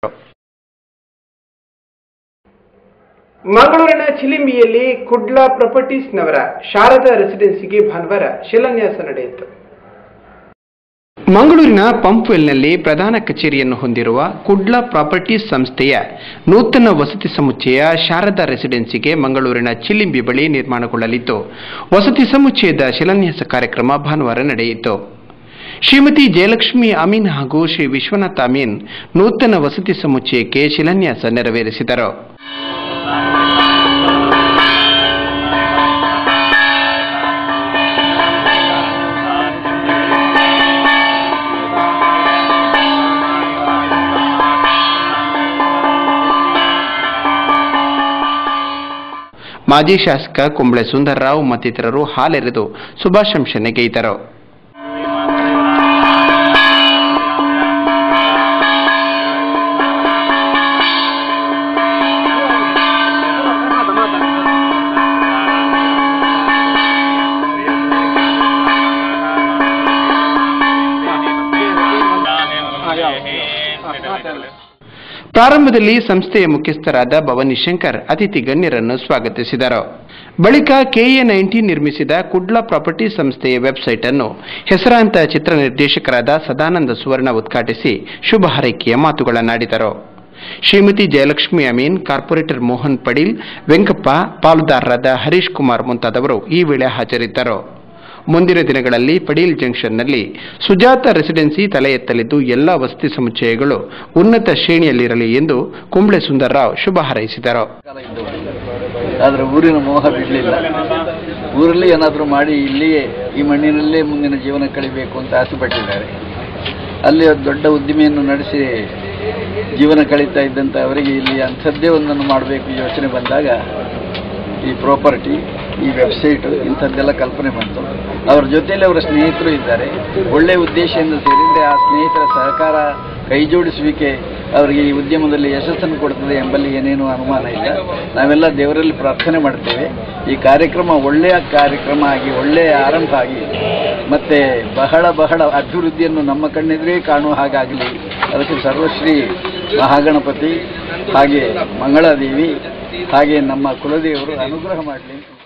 ಮಂಗಳೂರಿನ ಚಿಲಿಂಬಿಯಲ್ಲಿ ಕುಡ್ಲಾ ಪ್ರಾಪರ್ಟೀಸ್ನವರ ಶಾರದಾ ರೆಸಿಡೆನ್ಸಿಗೆ ಭಾನುವಾರ ಶಿಲಾನ್ಯಾಸ ನಡೆಯಿತು ಮಂಗಳೂರಿನ ಪಂಪ್ವೆಲ್ನಲ್ಲಿ ಪ್ರಧಾನ ಕಚೇರಿಯನ್ನು ಹೊಂದಿರುವ ಕುಡ್ಲಾ ಪ್ರಾಪರ್ಟೀಸ್ ಸಂಸ್ಥೆಯ ನೂತನ ವಸತಿ ಸಮುಚ್ಚಯ ಶಾರದಾ ರೆಸಿಡೆನ್ಸಿಗೆ ಮಂಗಳೂರಿನ ಚಿಲಿಂಬಿ ಬಳಿ ನಿರ್ಮಾಣಗೊಳ್ಳಲಿದ್ದು ವಸತಿ ಸಮುಚ್ಚಯದ ಶಿಲಾನ್ಯಾಸ ಕಾರ್ಯಕ್ರಮ ಭಾನುವಾರ ನಡೆಯಿತು ಶ್ರೀಮತಿ ಜಯಲಕ್ಷ್ಮಿ ಅಮೀನ್ ಹಾಗೂ ಶ್ರೀ ವಿಶ್ವನಾಥ ಅಮೀನ್ ನೂತನ ವಸತಿ ಸಮುಚ್ಚಯಕ್ಕೆ ಶಿಲಾನ್ಯಾಸ ನೆರವೇರಿಸಿದರು ಮಾಜಿ ಶಾಸಕ ಕುಂಬಳೆ ಸುಂದರ್ರಾವ್ ಮತ್ತಿತರರು ಹಾಲೆರೆದು ಶುಭಾಶಂಸನೆ ಗೈದರು ಪ್ರಾರಂಭದಲ್ಲಿ ಸಂಸ್ಥೆಯ ಮುಖ್ಯಸ್ಥರಾದ ಭವಾನಿ ಶಂಕರ್ ಅತಿಥಿ ಗಣ್ಯರನ್ನು ಸ್ವಾಗತಿಸಿದರು ಬಳಿಕ ಕೆಎ ನೈನ್ಟೀನ್ ನಿರ್ಮಿಸಿದ ಕುಡ್ಲಾ ಪ್ರಾಪರ್ಟಿ ಸಂಸ್ಥೆಯ ವೆಬ್ಸೈಟ್ ಅನ್ನು ಹೆಸರಾಂತ ಚಿತ್ರ ನಿರ್ದೇಶಕರಾದ ಸದಾನಂದ ಸುವರ್ಣ ಉದ್ಘಾಟಿಸಿ ಶುಭ ಹಾರೈಕೆಯ ಮಾತುಗಳನ್ನಾಡಿದರು ಶ್ರೀಮತಿ ಜಯಲಕ್ಷ್ಮಿ ಅಮೀನ್ ಕಾರ್ಪೊರೇಟರ್ ಮೋಹನ್ ಪಡೀಲ್ ವೆಂಕಪ್ಪ ಪಾಲುದಾರರಾದ ಹರೀಶ್ ಕುಮಾರ್ ಮುಂತಾದವರು ಈ ವೇಳೆ ಹಾಜರಿದ್ದರು ಮುಂದಿನ ದಿನಗಳಲ್ಲಿ ಪಡೀಲ್ ಜಂಕ್ಷನ್ನಲ್ಲಿ ಸುಜಾತ ರೆಸಿಡೆನ್ಸಿ ತಲೆ ಎತ್ತಲಿದ್ದು ಎಲ್ಲ ವಸತಿ ಸಮುಚ್ಚಯಗಳು ಉನ್ನತ ಶ್ರೇಣಿಯಲ್ಲಿರಲಿ ಎಂದು ಕುಂಬ್ಳೆ ಸುಂದರ್ರಾವ್ ಶುಭ ಹಾರೈಸಿದರು ಕಾಲ ಇದ್ದವು ಆದರೆ ಊರಿನ ಮೋಹ ಬಿಡಲಿಲ್ಲ ಊರಲ್ಲಿ ಏನಾದರೂ ಮಾಡಿ ಇಲ್ಲಿಯೇ ಈ ಮಣ್ಣಿನಲ್ಲೇ ಮುಂದಿನ ಜೀವನ ಕಳಿಬೇಕು ಅಂತ ಆಸೆ ಪಟ್ಟಿದ್ದಾರೆ ಅಲ್ಲಿ ಒಂದು ದೊಡ್ಡ ಉದ್ದಿಮೆಯನ್ನು ನಡೆಸಿ ಜೀವನ ಕಳೀತಾ ಇದ್ದಂಥ ಅವರಿಗೆ ಇಲ್ಲಿ ಅಂಥದ್ದೇ ಒಂದನ್ನು ಮಾಡಬೇಕು ಯೋಚನೆ ಬಂದಾಗ ಈ ಪ್ರಾಪರ್ಟಿ ಈ ವೆಬ್ಸೈಟ್ ಇಂಥದ್ದೆಲ್ಲ ಕಲ್ಪನೆ ಬಂತು ಅವರ ಜೊತೆಯಲ್ಲಿ ಅವರ ಸ್ನೇಹಿತರು ಇದ್ದಾರೆ ಒಳ್ಳೆಯ ಉದ್ದೇಶದಿಂದ ಸೇರಿದರೆ ಆ ಸ್ನೇಹಿತರ ಸಹಕಾರ ಕೈಜೋಡಿಸುವಿಕೆ ಅವರಿಗೆ ಈ ಉದ್ಯಮದಲ್ಲಿ ಯಶಸ್ಸನ್ನು ಕೊಡ್ತದೆ ಎಂಬಲ್ಲಿ ಏನೇನು ಅನುಮಾನ ಇಲ್ಲ ನಾವೆಲ್ಲ ದೇವರಲ್ಲಿ ಪ್ರಾರ್ಥನೆ ಮಾಡ್ತೇವೆ ಈ ಕಾರ್ಯಕ್ರಮ ಒಳ್ಳೆಯ ಕಾರ್ಯಕ್ರಮ ಆಗಿ ಒಳ್ಳೆಯ ಆರಂಭ ಆಗಿ ಮತ್ತೆ ಬಹಳ ಬಹಳ ಅಭಿವೃದ್ಧಿಯನ್ನು ನಮ್ಮ ಕಣ್ಣೆದುರೇ ಕಾಣುವ ಹಾಗಾಗಲಿ ಅದಕ್ಕೆ ಸರ್ವಶ್ರೀ ಮಹಾಗಣಪತಿ ಹಾಗೆ ಮಂಗಳಾದೇವಿ ಹಾಗೆ ನಮ್ಮ ಕುಲದೇವರು ಅನುಗ್ರಹ ಮಾಡಲಿ